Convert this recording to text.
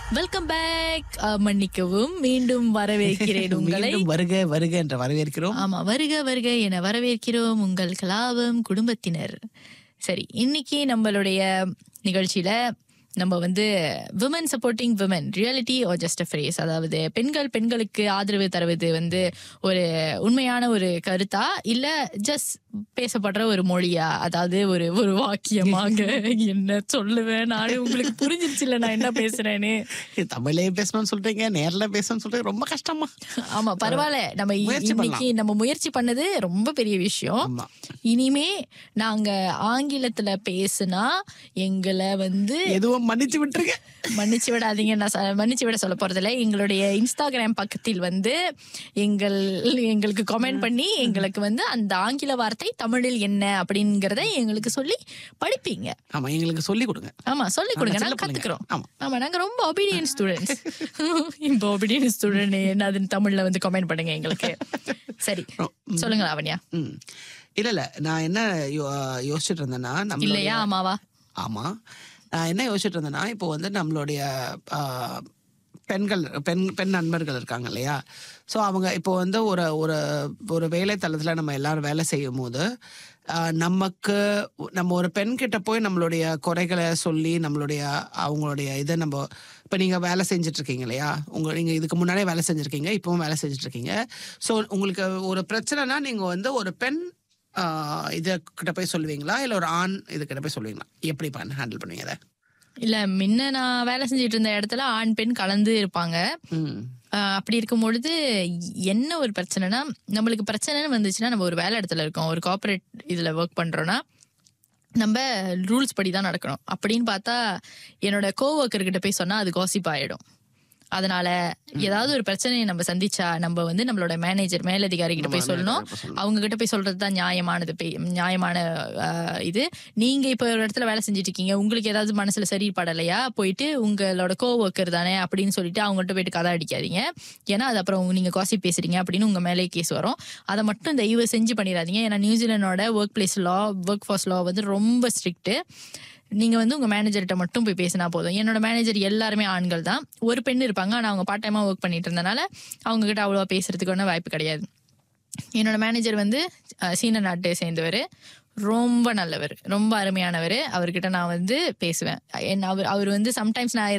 Welcome back மன்னிக்கவும் மீண்டும் வரவேற்கிறேன் உங்களை மீண்டும் வருக வருக என்று வரவேற்கிறோம் ஆமா வருக வருக என வரவேற்கிறோம் உங்கள் கலாபம் குடும்பத்தினர் சரி இன்னைக்கு நம்மளுடைய நிகழ்ச்சியில நம்ம வந்து women supporting women reality are just a phrase அதாவது பெண்கள் பெண்களுக்கு ஆதரவு தருவது வந்து ஒரு உண்மையான ஒரு கருத்தா இல்ல ஜஸ்ட் பேசப்படுற ஒரு மொழியா அதாவது ஒரு ஒரு வாக்கியமாக என்ன சொல்லுவேன் நானே உங்களுக்கு புரிஞ்சிருச்சு இல்ல நான் என்ன பேசுறேன்னு தமிழே பேசணும்னு சொல்றீங்க நேர்ல பேசணும்னு சொல்றீங்க ரொம்ப கஷ்டமா ஆமா பரவாயில்ல நம்ம இ- முயற்சி இன்னைக்கு நம்ம முயற்சி பண்ணது ரொம்ப பெரிய விஷயம் ஆமா இனிமே நாங்க ஆங்கிலத்துல பேசுனா எங்களை வந்து எதுவும் மன்னிச்சு விட்டுருங்க மன்னிச்சு விடாதீங்க நான் ச- மன்னிச்சு விட சொல்ல போறதில்ல எங்களுடைய இன்ஸ்டாகிராம் பக்கத்தில் வந்து எங்கள் எங்களுக்கு கமெண்ட் பண்ணி எங்களுக்கு வந்து அந்த ஆங்கில வார்த்தை தமிழில் என்ன அப்படிங்கறத எங்களுக்கு சொல்லி படிப்பீங்க ஆமா எங்களுக்கு சொல்லி கொடுங்க ஆமா சொல்லி கொடுங்க சின்ன நாங்க பிள்ளைங்க. கத்துக்கிறோம் ஆமா. ஆமா நாங்க ரொம்ப ஒபீடியன் ஸ்டூடெண்ட்ஸ் இப்போ ஒபீடியன் ஸ்டூடெண்ட் என்னதுன்னு தமிழ்ல வந்து கமெண்ட் பண்ணுங்க எங்களுக்கு சரி சொல்லுங்க லாவண்யா ம் இல்ல இல்ல நான் என்ன யோ- யோசிச்சுட்டு இருந்தேன்னா நம்ம இல்லையா ஆமாவா ஆமா நான் என்ன யோசிச்சுட்டு இருந்தேன்னா இப்போ வந்து நம்மளுடைய ஆ, பெண்கள் பெண் பெண் நண்பர்கள் இருக்காங்க இல்லையா ஸோ அவங்க இப்போ வந்து ஒரு ஒரு ஒரு வேலை தளத்தில் நம்ம எல்லாரும் வேலை செய்யும் போது ஆ, நமக்கு நம்ம ஒரு பெண் கிட்ட போய் நம்மளுடைய குறைகளை சொல்லி நம்மளுடைய அவங்களுடைய இதை நம்ம இப்போ நீங்கள் வேலை செஞ்சுட்டு இருக்கீங்க இல்லையா உங்க நீங்கள் இதுக்கு முன்னாடியே வேலை செஞ்சுருக்கீங்க இப்பவும் வேலை செஞ்சுட்டு இருக்கீங்க ஸோ உங்களுக்கு ஒரு பிரச்சனைனா நீங்கள் வந்து ஒரு பெண் ஆஹ் இது கிட்ட போய் சொல்லுவீங்களா இல்ல ஒரு ஆண் இது கிட்ட போய் சொல்லுவீங்களா எப்படி பண்ண ஹேண்டில் பண்ணுவீங்க அதை இல்ல முன்ன நான் வேலை செஞ்சுட்டு இருந்த இடத்துல ஆண் பெண் கலந்து இருப்பாங்க ம் ஆஹ் அப்படி இருக்கும் பொழுது என்ன ஒரு பிரச்சனைனா நம்மளுக்கு பிரச்சனைன்னு வந்துச்சுன்னா நம்ம ஒரு வேலை இடத்துல இருக்கோம் ஒரு கார்ப்பரேட் இதுல ஒர்க் பண்றோம்னா நம்ம ரூல்ஸ் படி தான் நடக்கணும் அப்படின்னு பார்த்தா என்னோட கோவர்க்கர் கிட்ட போய் சொன்னா அது காசிப் ஆயிடும் அதனால ஏதாவது ஒரு பிரச்சனையை நம்ம சந்திச்சா நம்ம வந்து நம்மளோட மேனேஜர் மேலதிகாரி கிட்ட போய் சொல்லணும் அவங்க கிட்ட போய் சொல்றது தான் நியாயமானது போய் நியாயமான ஆஹ், இது நீங்க இப்ப ஒரு இடத்துல வேலை செஞ்சுட்டு இருக்கீங்க உங்களுக்கு ஏதாவது மனசுல சரிப்படலையா போயிட்டு உங்களோட கோவர்க்கர் தானே அப்படின்னு சொல்லிட்டு அவங்ககிட்ட போயிட்டு கதை அடிக்காதீங்க ஏன்னா அது அப்புறம் நீங்க காசி பேசுறீங்க அப்படின்னு உங்க மேலே கேஸ் வரும் அதை மட்டும் தயவு செஞ்சு பண்ணிடாதீங்க ஏன்னா நியூசிலாண்டோட ஒர்க் பிளேஸ் லா ஒர்க் ஃபோர்ஸ் லா வந்து ரொம்ப ஸ்ட்ரிக்ட் நீங்க வந்து உங்க மேனேஜர்கிட்ட மட்டும் போய் பேசினா போதும் என்னோட மேனேஜர் எல்லாருமே ஆண்கள் தான் ஒரு பெண் இருப்பாங்க ஆனா அவங்க பார்ட் டைமா ஒர்க் பண்ணிட்டு இருந்தனால அவங்க கிட்ட அவ்வளவா பேசுறதுக்கு ஒன்றும் வாய்ப்பு கிடையாது என்னோட மேனேஜர் வந்து அஹ், சீன நாட்டை சேர்ந்தவர் ரொம்ப நல்லவர் ரொம்ப அருமையானவர் அவர்கிட்ட நான் வந்து பேசுவேன் என்ன அவர் அவர் வந்து சம்டைம்ஸ் நான்